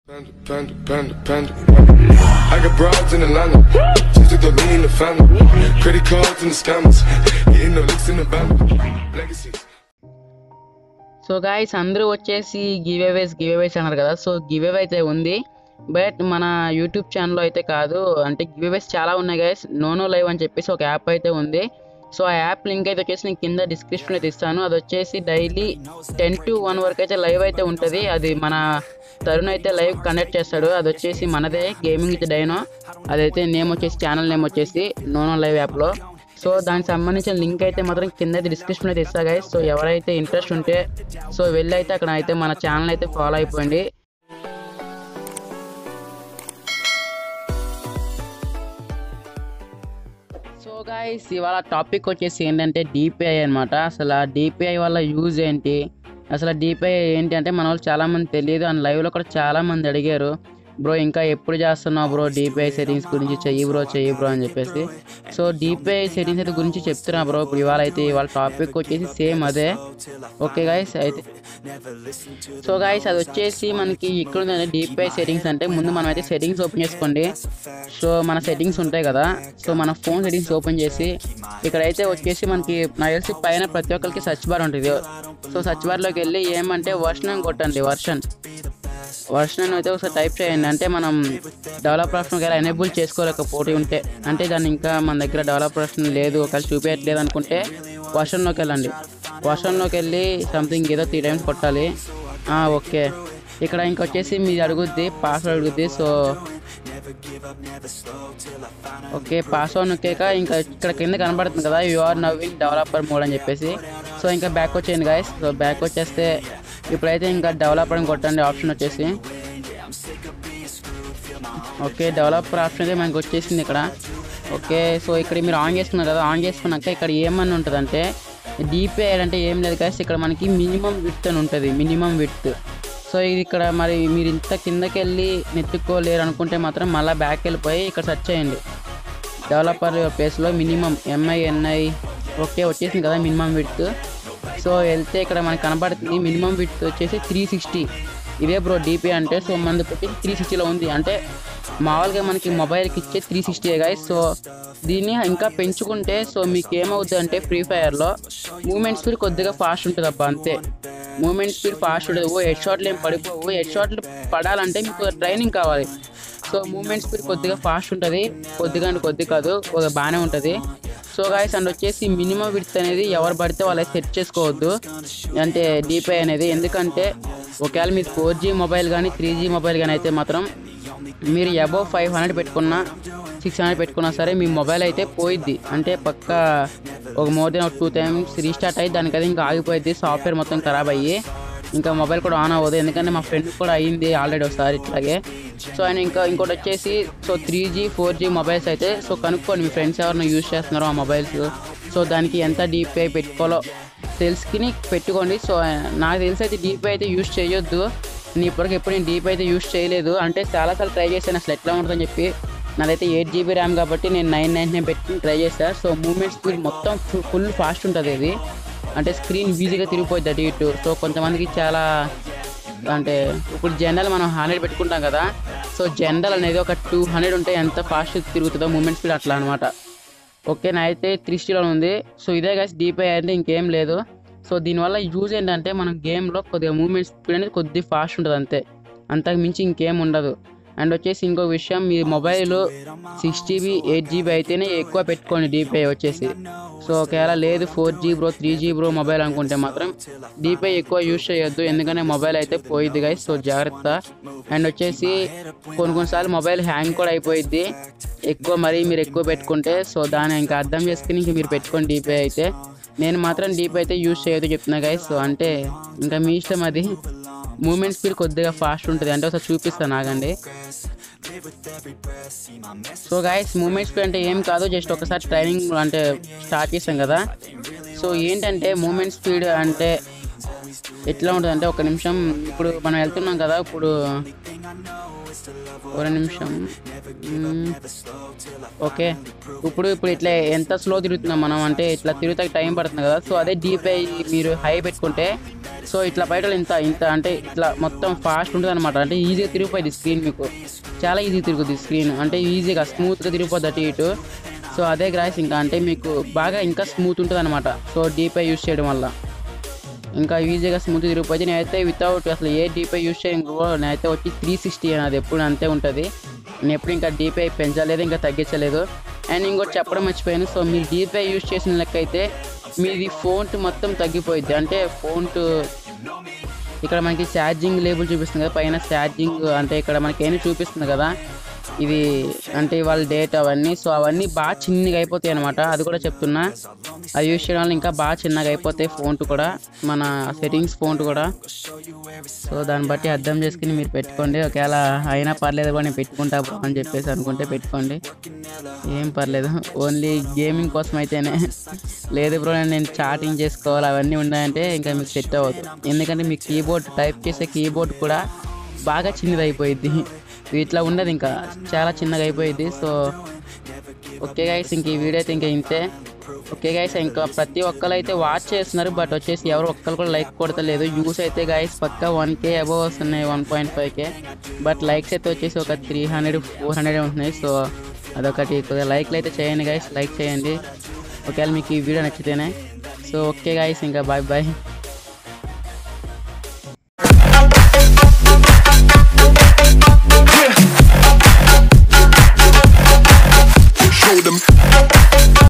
Panda, panda, panda, panda, panda. I got broads in Atlanta. Just took the lean in the family. Credit cards and the scammers. Getting no licks in the band. Legacies. So guys అందరూ వచ్చేసి give అవేస్ give అవేస్ అన్నారు కదా so give away అయితే ఉంది but మన YouTube ఛానల్లో అయితే కాదు అంటే గివ్ అవేస్ చాలా ఉన్నాయి గైస్ నోనో లైవ్ అని చెప్పేసి ఒక యాప్ అయితే ఉంది సో ఆ యాప్ లింక్ అయితే వచ్చేసి నేను కింద డిస్క్రిప్షన్ అయితే ఇస్తాను అది వచ్చేసి డైలీ టెన్ టు వన్ వరకు అయితే లైవ్ అయితే ఉంటుంది అది మన తరుణ్ అయితే లైవ్ కండక్ట్ చేస్తాడు అది వచ్చేసి మనదే గేమింగ్ విత్ డైనో అదైతే నేమ్ వచ్చేసి ఛానల్ నేమ్ వచ్చేసి నోనో లైవ్ యాప్లో సో దానికి సంబంధించిన లింక్ అయితే మాత్రం కింద డిస్క్రిప్షన్ అయితే ఇస్తా గైస్ సో ఎవరైతే ఇంట్రెస్ట్ ఉంటే సో వెళ్ళి అయితే అక్కడ అయితే మన ఛానల్ అయితే ఫాలో అయిపోయింది సో గాయస్ ఇవాళ టాపిక్ వచ్చేసి ఏంటంటే డిపిఐ అనమాట అసలు ఆ డిపిఐ వల్ల యూజ్ ఏంటి అసలు డిపిఐ ఏంటి అంటే మన వాళ్ళు చాలామంది తెలియదు అండ్ లైవ్లో కూడా చాలామంది అడిగారు బ్రో ఇంకా ఎప్పుడు చేస్తున్నావు బ్రో డిపిఐ సెట్టింగ్స్ గురించి చెయ్యి బ్రో చెయ్యి బ్రో అని చెప్పేసి సో డిపిఐ సెట్టింగ్స్ అయితే గురించి చెప్తున్నా బ్రో ఇప్పుడు ఇవాళ అయితే ఇవాళ టాపిక్ వచ్చేసి సేమ్ అదే ఓకే గాయస్ అయితే సో గాయస్ అది వచ్చేసి మనకి ఇక్కడ ఉందండి డిపిఐ సెట్టింగ్స్ అంటే ముందు మనం అయితే సెట్టింగ్స్ ఓపెన్ చేసుకోండి సో మన సెట్టింగ్స్ ఉంటాయి కదా సో మన ఫోన్ సెట్టింగ్స్ ఓపెన్ చేసి ఇక్కడైతే వచ్చేసి మనకి నాకు తెలిసి పైన ప్రతి ఒక్కరికి సర్చ్ బార్ ఉంటుంది సో సర్చ్ బార్లోకి వెళ్ళి ఏమంటే వర్షన్ అని కొట్టండి వర్షన్ వర్షన్ అయితే ఒకసారి టైప్ చేయండి అంటే మనం డెవలపర్ ఆప్షన్ ఒకవేళ ఎనేబుల్ చేసుకోలేకపోతే ఉంటే అంటే దాన్ని ఇంకా మన దగ్గర డెవలపర్ ఆప్షన్ లేదు ఒకవేళ చూపించట్లేదు అనుకుంటే వర్షన్లోకి వెళ్ళండి వర్షన్లోకి వెళ్ళి సంథింగ్ ఏదో త్రీ టైమ్స్ కొట్టాలి ఆ, ఓకే ఇక్కడ ఇంకొచ్చేసి మీది అడుగుద్ది పాస్వర్డ్ అడుగుద్ది సో ఓకే పాస్వర్డ్ నొక్కాక ఇంకా ఇక్కడ కింద కనబడుతుంది కదా యు ఆర్ నవ్వింగ్ డెవలపర్ మోడ్ అని చెప్పేసి సో ఇంకా బ్యాక్ వచ్చేయండి గాయస్ సో బ్యాక్ వచ్చేస్తే ఇప్పుడైతే ఇంకా డెవలపర్ అని కొట్టండి ఆప్షన్ వచ్చేసి ఓకే డెవలపర్ ఆప్షన్ అయితే మనకి వచ్చేసింది ఇక్కడ ఓకే సో ఇక్కడ మీరు ఆన్ చేసుకున్నారు కదా ఆన్ చేసుకున్నాక ఇక్కడ ఏమని ఉంటుంది అంటే డిపిఐ అంటే ఏం లేదు కదా ఇక్కడ మనకి మినిమం విత్ అని ఉంటుంది మినిమం విత్ సో ఇది ఇక్కడ మరి మీరు ఇంత కిందకి వెళ్ళి నెత్తుక్కోలేరు అనుకుంటే మాత్రం మళ్ళీ బ్యాక్ వెళ్ళిపోయి ఇక్కడ సెర్చ్ చేయండి డెవలపర్ ప్లేస్లో మినిమం ఎంఐఎన్ఐ ఓకే వచ్చేసింది కదా మినిమం విత్ సో వెళ్తే ఇక్కడ మనకి కనబడుతుంది మినిమం విత్ వచ్చేసి త్రీ సిక్స్టీ ఇదే బ్రో డిపి అంటే సో మనది వచ్చేసి త్రీ సిక్స్టీలో ఉంది అంటే మామూలుగా మనకి మొబైల్కి ఇచ్చే త్రీ సిక్స్టీ గాయస్ సో దీన్ని ఇంకా పెంచుకుంటే సో మీకు ఏమవుతుంది అంటే ఫ్రీ ఫైర్లో మూమెంట్ స్పీడ్ కొద్దిగా ఫాస్ట్ ఉంటుంది అబ్బా అంతే మూమెంట్ స్పీడ్ ఫాస్ట్ ఉంటుంది ఓ హెడ్ షాట్లు ఏం పడిపోవు హెడ్ షాట్లు పడాలంటే మీకు ట్రైనింగ్ కావాలి సో మూమెంట్ స్పీడ్ కొద్దిగా ఫాస్ట్ ఉంటుంది కొద్దిగా అంటే కొద్ది కాదు ఒక బాగానే ఉంటుంది సో గాయస్ అండ్ వచ్చేసి మినిమం విడ్త్ అనేది ఎవరు పడితే వాళ్ళు సెట్ చేసుకోవద్దు అంటే డిపై అనేది ఎందుకంటే ఒకవేళ మీరు ఫోర్ జీ మొబైల్ కానీ త్రీ జీ మొబైల్ కానీ అయితే మాత్రం మీరు అబౌవ్ ఫైవ్ హండ్రెడ్ పెట్టుకున్నా సిక్స్ హండ్రెడ్ పెట్టుకున్నా సరే మీ మొబైల్ అయితే పోయిద్ది అంటే పక్క ఒక మోర్ దెన్ ఒక టూ టైమ్స్ రీస్టార్ట్ అయ్యి దానికైతే ఇంకా ఆగిపోయింది సాఫ్ట్వేర్ మొత్తం ఖరాబ్ అయ్యి ఇంకా మొబైల్ కూడా ఆన్ అవ్వదు ఎందుకంటే మా ఫ్రెండ్ కూడా అయ్యింది ఆల్రెడీ ఒకసారి ఇట్లాగే సో ఆయన ఇంకా ఇంకోటి వచ్చేసి so three G four G mobiles అయితే సో కనుక్కోండి మీ ఫ్రెండ్స్ ఎవరైనా యూజ్ చేస్తున్నారో ఆ మొబైల్స్ సో దానికి ఎంత డిపిఐ పెట్టుకోవాలో తెలుసుకుని పెట్టుకోండి సో నాకు తెలిసి అయితే డిపిఐ అయితే యూజ్ చేయొద్దు నేను ఇప్పటికి ఎప్పుడు నేను డీప్ అయితే యూస్ చేయలేదు అంటే చాలాసార్లు ట్రై చేశాను అసలు ఎట్లా ఉంటుందని చెప్పి నాదైతే ఎయిట్ జీబీ ర్యామ్ కాబట్టి నేను నైన్ నైన్ నైన్ పెట్టుకుని ట్రై చేస్తాను సో మూమెంట్ స్పీడ్ మొత్తం ఫుల్ ఫాస్ట్ ఉంటుంది ఇది అంటే స్క్రీన్ ఈజీగా తిరిగిపోద్ది అటు ఇటు సో కొంతమందికి చాలా అంటే ఇప్పుడు జనరల్ మనం హండ్రెడ్ పెట్టుకుంటాం కదా సో జనరల్ అనేది ఒక టూ హండ్రెడ్ ఉంటే ఎంత ఫాస్ట్ తిరుగుతుందో మూమెంట్ స్పీడ్ అట్లా అనమాట ఓకే నా అయితే త్రీ స్టీలో ఉంది సో ఇదే గైస్ డీపై అంటే ఇంకేం లేదు సో దీనివల్ల యూజ్ ఏంటంటే మనం గేమ్లో కొద్దిగా మూమెంట్ స్పీడ్ అనేది కొద్దిగా ఫాస్ట్ ఉంటుంది అంతే అంతకు మించి ఇంకేం ఉండదు అండ్ వచ్చేసి ఇంకో విషయం మీ mobile six GB eight GB అయితేనే ఎక్కువ పెట్టుకోండి డీపై వచ్చేసి సో ఒకవేళ లేదు four G bro three G bro mobile అనుకుంటే మాత్రం డీపై ఎక్కువ యూజ్ చేయొద్దు ఎందుకంటే మొబైల్ అయితే పోయిద్ది గైస్ సో జాగ్రత్త అండ్ వచ్చేసి కొన్ని కొన్నిసార్లు మొబైల్ హ్యాంగ్ కూడా అయిపోయిద్ది ఎక్కువ మరీ మీరు ఎక్కువ పెట్టుకుంటే సో దాన్ని ఇంకా అర్థం చేసుకుని ఇంక మీరు పెట్టుకోండి డీపై అయితే నేను మాత్రం డీప్ అయితే యూజ్ చేయొద్దు చెప్తున్నా గైస్ సో అంటే ఇంకా మీ ఇష్టం అది మూమెంట్ స్పీడ్ కొద్దిగా ఫాస్ట్ ఉంటుంది అంటే ఒకసారి చూపిస్తాను ఆగండి సో గైస్ మూమెంట్ స్పీడ్ అంటే ఏం కాదు జస్ట్ ఒకసారి ట్రైనింగ్ అంటే స్టార్ట్ చేసాం కదా సో ఏంటంటే మూమెంట్ స్పీడ్ అంటే ఎట్లా ఉంటుంది అంటే ఒక నిమిషం ఇప్పుడు మనం వెళ్తున్నాం కదా ఇప్పుడు ఒక నిమిషం మ్మ్. ఓకే ఇప్పుడు ఇప్పుడు ఇట్లా ఎంత స్లో తిరుగుతున్నాం మనం అంటే ఇట్లా తిరుగుతా టైం పడుతుంది కదా సో అదే డీపై మీరు హై పెట్టుకుంటే సో ఇట్లా బయట ఇంత ఇంత అంటే ఇట్లా మొత్తం ఫాస్ట్ ఉంటుంది అనమాట అంటే ఈజీగా తిరిగిపోయింది స్క్రీన్ మీకు చాలా ఈజీగా తిరుగుతుంది స్క్రీన్ అంటే ఈజీగా స్మూత్గా తిరిగిపోద్ది అటు ఇటు సో అదే గ్రాస్ ఇంకా అంటే మీకు బాగా ఇంకా స్మూత్ ఉంటుంది అనమాట సో డీపై యూస్ చేయడం వల్ల ఇంకా ఈజీగా స్మూత్ తిరిగిపోతే నేనైతే వితౌట్ అసలు ఏ డీపై యూస్ చేయడం కూడా నేనైతే వచ్చి త్రీ సిక్స్టీ అది ఎప్పుడు అంతే ఉంటుంది నేను ఎప్పుడు ఇంకా డీపై పెంచలేదు ఇంకా తగ్గించలేదు అండ్ ఇంకోటి చెప్పడం మర్చిపోయాను సో మీరు డీపై యూస్ చేసిన లెక్క అయితే మీది ఫోన్ మొత్తం తగ్గిపోయింది అంటే ఫోన్ ఇక్కడ మనకి ఛార్జింగ్ లేబుల్ చూపిస్తుంది కదా పైన ఛార్జింగ్ అంటే ఇక్కడ మనకి ఏమి చూపిస్తుంది కదా ఇది అంటే వాళ్ళ డేట్ అవన్నీ సో అవన్నీ బాగా చిన్నగా అయిపోతాయి అనమాట అది కూడా చెప్తున్నా అది యూస్ చేయడం వల్ల ఇంకా బాగా చిన్నగా అయిపోతాయి ఫోన్ కూడా మన సెట్టింగ్స్ ఫోన్ కూడా సో దాన్ని బట్టి అర్థం చేసుకుని మీరు పెట్టుకోండి ఒకవేళ అయినా పర్లేదు కూడా నేను పెట్టుకుంటా bro అని చెప్పేసి అనుకుంటే పెట్టుకోండి ఏం పర్లేదు ఓన్లీ గేమింగ్ కోసం అయితేనే లేదు బ్రో నేను చాటింగ్ చేసుకోవాలి అవన్నీ ఉన్నాయంటే ఇంకా మీకు సెట్ అవ్వదు ఎందుకంటే మీ కీబోర్డ్ టైప్ చేసే కీబోర్డ్ కూడా బాగా చిన్నది అయిపోయింది ఇట్లా ఉండదు ఇంకా చాలా చిన్నగా అయిపోయింది సో ఓకే గైస్ ఇంక ఈ వీడియో అయితే ఇంకా ఇంతే ఓకే గైస్ ఇంకా ప్రతి ఒక్కరు అయితే వాచ్ చేస్తున్నారు బట్ వచ్చేసి ఎవరు ఒక్కరు కూడా లైక్ కొడతలేదు యూస్ అయితే గైస్ పక్క వన్ కే అబవ్ వస్తున్నాయి one point five K but likes అయితే వచ్చేసి ఒక త్రీ హండ్రెడ్ ఫోర్ హండ్రెడ్ ఉంటున్నాయి సో అదొకటి కొద్దిగా లైక్లు అయితే చేయండి గైస్ లైక్ చేయండి ఒకవేళ మీకు ఈ వీడియో నచ్చితేనే సో ఓకే గైస్ ఇంకా బాయ్ బాయ్